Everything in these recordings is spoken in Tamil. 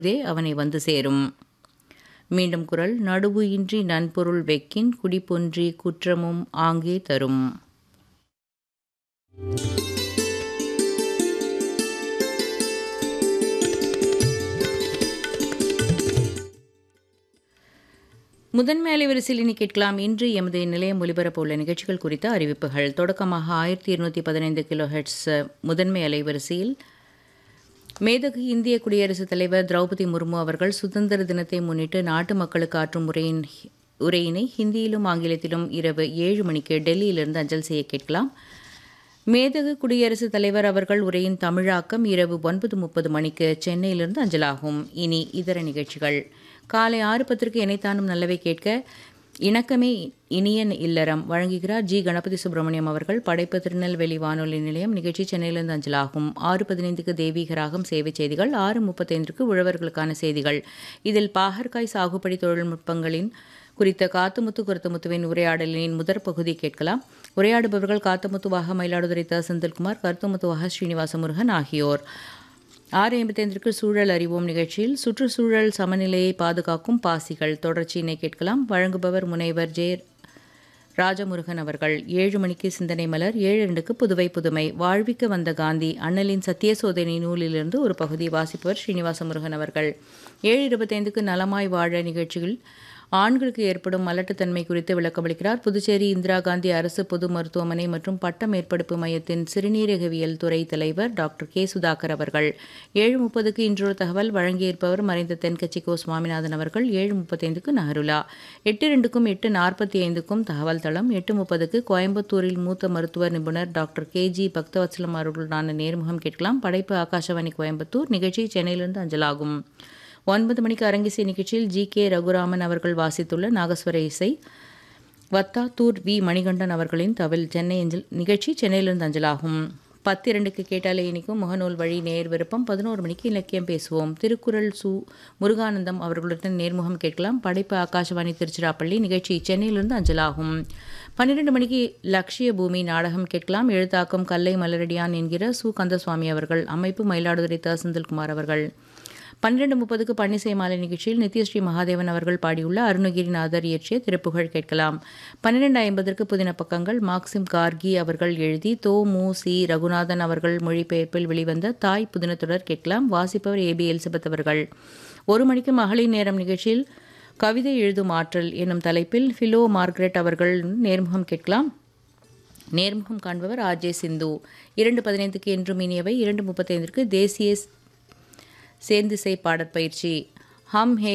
இதே அவனை வந்து சேரும் மீண்டும் குரல் நடுவு இன்றி நன்பொருள் வெக்கின் குடிப்பொன்றி குற்றமும் ஆங்கே தரும் முதன்மை அலைவரிசையில் இனி கேட்கலாம் இன்று எமது நிலையம் ஒலிபரப்ப உள்ள நிகழ்ச்சிகள் குறித்த அறிவிப்புகள் தொடக்கமாக ஆயிரத்தி இருநூற்றி பதினைந்து கிலோ ஹெட்ஸ் முதன்மை அலைவரிசையில் மேதகு இந்திய குடியரசுத் தலைவர் திரௌபதி முர்மு அவர்கள் சுதந்திர தினத்தை முன்னிட்டு நாட்டு மக்களுக்கு ஆற்றும் உரையின் உரையினை ஹிந்தியிலும் ஆங்கிலத்திலும் இரவு ஏழு மணிக்கு டெல்லியிலிருந்து அஞ்சல் செய்ய கேட்கலாம் மேதகு குடியரசுத் தலைவர் அவர்கள் உரையின் தமிழாக்கம் இரவு ஒன்பது முப்பது மணிக்கு சென்னையிலிருந்து அஞ்சலாகும் இனி இதர நிகழ்ச்சிகள் காலை ஆறு பத்திற்கு இணைத்தானும் நல்லவை கேட்க இணக்கமே இனியன் இல்லறம் வழங்குகிறார் ஜி கணபதி சுப்பிரமணியம் அவர்கள் படைப்பு திருநெல்வேலி வானொலி நிலையம் நிகழ்ச்சி சென்னையிலிருந்து அஞ்சலாகும் ஆறு பதினைந்துக்கு தெய்வீகராகம் சேவை செய்திகள் ஆறு முப்பத்தைந்துக்கு உழவர்களுக்கான செய்திகள் இதில் பாகற்காய் சாகுபடி தொழில்நுட்பங்களின் குறித்த காத்துமுத்து குருத்தமுத்துவின் உரையாடலின் முதற் பகுதி கேட்கலாம் உரையாடுபவர்கள் காத்தமுத்துவாக மயிலாடுதுறை த செந்தில்குமார் கருத்துமுத்துவாக ஸ்ரீனிவாச முருகன் ஆகியோர் ஆறு ஐம்பத்தைந்திற்கு சூழல் அறிவோம் நிகழ்ச்சியில் சுற்றுச்சூழல் சமநிலையை பாதுகாக்கும் பாசிகள் தொடர்ச்சியினை கேட்கலாம் வழங்குபவர் முனைவர் ஜே ராஜமுருகன் அவர்கள் ஏழு மணிக்கு சிந்தனை மலர் ஏழு இரண்டுக்கு புதுவை புதுமை வாழ்விக்க வந்த காந்தி அண்ணலின் சத்திய சோதனை நூலிலிருந்து ஒரு பகுதி வாசிப்பவர் ஸ்ரீனிவாச முருகன் அவர்கள் ஏழு இருபத்தைந்துக்கு நலமாய் வாழ நிகழ்ச்சியில் ஆண்களுக்கு ஏற்படும் மலட்டுத்தன்மை குறித்து விளக்கமளிக்கிறார் புதுச்சேரி இந்திரா காந்தி அரசு பொது மருத்துவமனை மற்றும் பட்ட மேற்படிப்பு மையத்தின் சிறுநீரகவியல் துறை தலைவர் டாக்டர் கே சுதாகர் அவர்கள் ஏழு முப்பதுக்கு இன்றொரு தகவல் வழங்கியிருப்பவர் மறைந்த தென்கட்சி கோ சுவாமிநாதன் அவர்கள் ஏழு முப்பத்தைந்துக்கு நஹருலா எட்டு ரெண்டுக்கும் எட்டு நாற்பத்தி ஐந்துக்கும் தகவல் தளம் எட்டு முப்பதுக்கு கோயம்புத்தூரில் மூத்த மருத்துவ நிபுணர் டாக்டர் கே ஜி பக்தவத்சலம் அவர்களுடனான நேர்முகம் கேட்கலாம் படைப்பு ஆகாஷவாணி கோயம்புத்தூர் நிகழ்ச்சி சென்னையிலிருந்து அஞ்சலாகும் ஒன்பது மணிக்கு அரங்கிசை நிகழ்ச்சியில் ஜி கே ரகுராமன் அவர்கள் வாசித்துள்ள நாகஸ்வர இசை வத்தாத்தூர் வி மணிகண்டன் அவர்களின் தவில் சென்னை அஞ்சல் நிகழ்ச்சி சென்னையிலிருந்து அஞ்சலாகும் பத்து இரண்டுக்கு கேட்டாலே இனிக்கும் முகநூல் வழி நேர் விருப்பம் பதினோரு மணிக்கு இலக்கியம் பேசுவோம் திருக்குறள் சு முருகானந்தம் அவர்களுடன் நேர்முகம் கேட்கலாம் படைப்பு ஆகாஷவாணி திருச்சிராப்பள்ளி நிகழ்ச்சி சென்னையிலிருந்து அஞ்சலாகும் பன்னிரெண்டு மணிக்கு லக்ஷிய பூமி நாடகம் கேட்கலாம் எழுத்தாக்கம் கல்லை மலரடியான் என்கிற சு கந்தசுவாமி அவர்கள் அமைப்பு மயிலாடுதுறை த செந்தில்குமார் அவர்கள் பன்னிரண்டு முப்பதுக்கு பன்னிசை மாலை நிகழ்ச்சியில் நித்யஸ்ரீ மகாதேவன் அவர்கள் பாடியுள்ள அருணகிரிநாதர் இயற்றிய திருப்புகழ் கேட்கலாம் பன்னிரெண்டு ஐம்பதற்கு புதின பக்கங்கள் மார்க்சிம் கார்கி அவர்கள் எழுதி தோ மு சி ரகுநாதன் அவர்கள் மொழிபெயர்ப்பில் வெளிவந்த தாய் புதினத்தொடர் கேட்கலாம் வாசிப்பவர் ஏ பி எலிசபெத் அவர்கள் ஒரு மணிக்கு மகளிர் நேரம் நிகழ்ச்சியில் கவிதை எழுதும் ஆற்றல் என்னும் தலைப்பில் ஃபிலோ மார்க்ரெட் அவர்கள் நேர்முகம் கேட்கலாம் நேர்முகம் காண்பவர் ஆர் ஜே சிந்து இரண்டு பதினைந்துக்கு என்றும் இனியவை இரண்டு முப்பத்தைந்திற்கு தேசிய சேர்ந்திசை பாடற்பயிற்சி ஹம் ஹே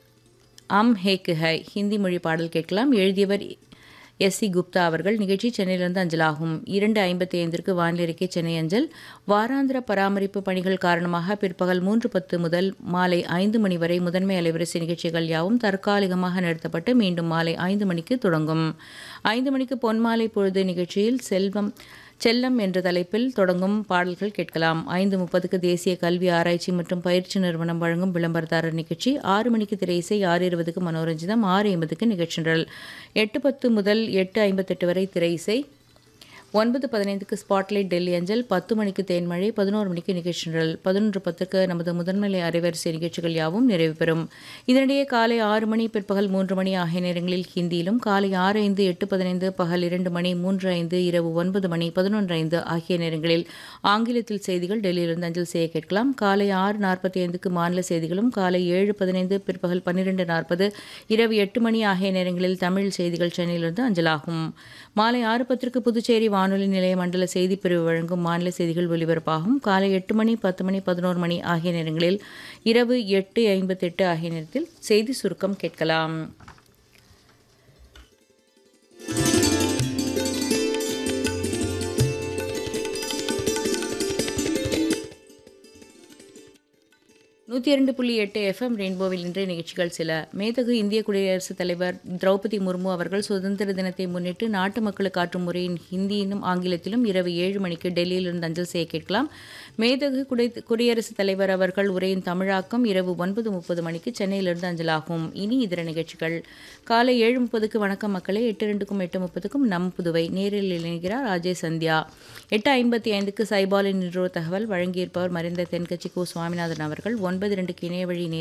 அம் ஹேக் ஹை ஹிந்தி மொழி பாடல் கேட்கலாம் எழுதியவர் எஸ் சி குப்தா அவர்கள் நிகழ்ச்சி சென்னையிலிருந்து அஞ்சலாகும் இரண்டு ஐம்பத்தி ஐந்திற்கு வானிலிருக்கை சென்னை அஞ்சல் வாராந்திர பராமரிப்பு பணிகள் காரணமாக பிற்பகல் மூன்று பத்து முதல் மாலை ஐந்து மணி வரை முதன்மை அலைவரிசை நிகழ்ச்சிகள் யாவும் தற்காலிகமாக நிறுத்தப்பட்டு மீண்டும் மாலை ஐந்து மணிக்கு தொடங்கும் ஐந்து மணிக்கு பொன்மாலை பொழுது நிகழ்ச்சியில் செல்வம் செல்லம் என்ற தலைப்பில் தொடங்கும் பாடல்கள் கேட்கலாம் ஐந்து முப்பதுக்கு தேசிய கல்வி ஆராய்ச்சி மற்றும் பயிற்சி நிறுவனம் வழங்கும் விளம்பரதாரர் நிகழ்ச்சி ஆறு மணிக்கு திரை இசை ஆறு இருபதுக்கு மனோரஞ்சிதம் ஆறு ஐம்பதுக்கு நிகழ்ச்சிகள் எட்டு பத்து முதல் எட்டு ஐம்பத்தெட்டு வரை திரை இசை ஒன்பது பதினைந்துக்கு ஸ்பாட்லைட் டெல்லி அஞ்சல் பத்து மணிக்கு தேன்மழை பதினோரு மணிக்கு நிகழ்ச்சிகள் பதினொன்று பத்துக்கு நமது முதன்மை அரைவரிசை நிகழ்ச்சிகள் யாவும் நிறைவு பெறும் இதனிடையே காலை ஆறு மணி பிற்பகல் மூன்று மணி ஆகிய நேரங்களில் ஹிந்தியிலும் காலை ஆறு ஐந்து எட்டு பதினைந்து பகல் இரண்டு மணி மூன்று ஐந்து இரவு ஒன்பது மணி பதினொன்று ஐந்து ஆகிய நேரங்களில் ஆங்கிலத்தில் செய்திகள் டெல்லியிலிருந்து அஞ்சல் செய்ய கேட்கலாம் காலை ஆறு நாற்பத்தி ஐந்துக்கு மாநில செய்திகளும் காலை ஏழு பதினைந்து பிற்பகல் பன்னிரெண்டு நாற்பது இரவு எட்டு மணி ஆகிய நேரங்களில் தமிழ் செய்திகள் சென்னையிலிருந்து அஞ்சலாகும் மாலை ஆறு பத்திற்கு புதுச்சேரி வானொலி நிலைய மண்டல செய்திப்பிரிவு வழங்கும் மாநில செய்திகள் ஒலிபரப்பாகும் காலை எட்டு மணி பத்து மணி பதினோரு மணி ஆகிய நேரங்களில் இரவு எட்டு ஐம்பத்தெட்டு ஆகிய நேரத்தில் செய்தி சுருக்கம் கேட்கலாம் நூற்றி இரண்டு புள்ளி எட்டு எஃப்எம் ரெயின்போவில் இன்றைய நிகழ்ச்சிகள் சில மேதகு இந்திய குடியரசுத் தலைவர் திரௌபதி முர்மு அவர்கள் சுதந்திர தினத்தை முன்னிட்டு நாட்டு மக்களுக்கு ஆற்றும் முறையின் ஹிந்தியிலும் ஆங்கிலத்திலும் இரவு ஏழு மணிக்கு டெல்லியிலிருந்து அஞ்சல் செய்ய கேட்கலாம் மேதகு குடி குடியரசுத் தலைவர் அவர்கள் உரையின் தமிழாக்கம் இரவு ஒன்பது முப்பது மணிக்கு சென்னையிலிருந்து அஞ்சலாகும் இனி இதர நிகழ்ச்சிகள் காலை ஏழு முப்பதுக்கு வணக்கம் மக்களே எட்டு ரெண்டுக்கும் எட்டு முப்பதுக்கும் நம் புதுவை நேரில் இணைகிறார் ராஜேஷ் சந்தியா எட்டு ஐம்பத்தி ஐந்துக்கு சைபாலின் நின்றோ தகவல் வழங்கியிருப்பவர் மறைந்த தென்கட்சி கோ சுவாமிநாதன் அவர்கள் ஒன்பது ரெண்டுக்கு இணையவழி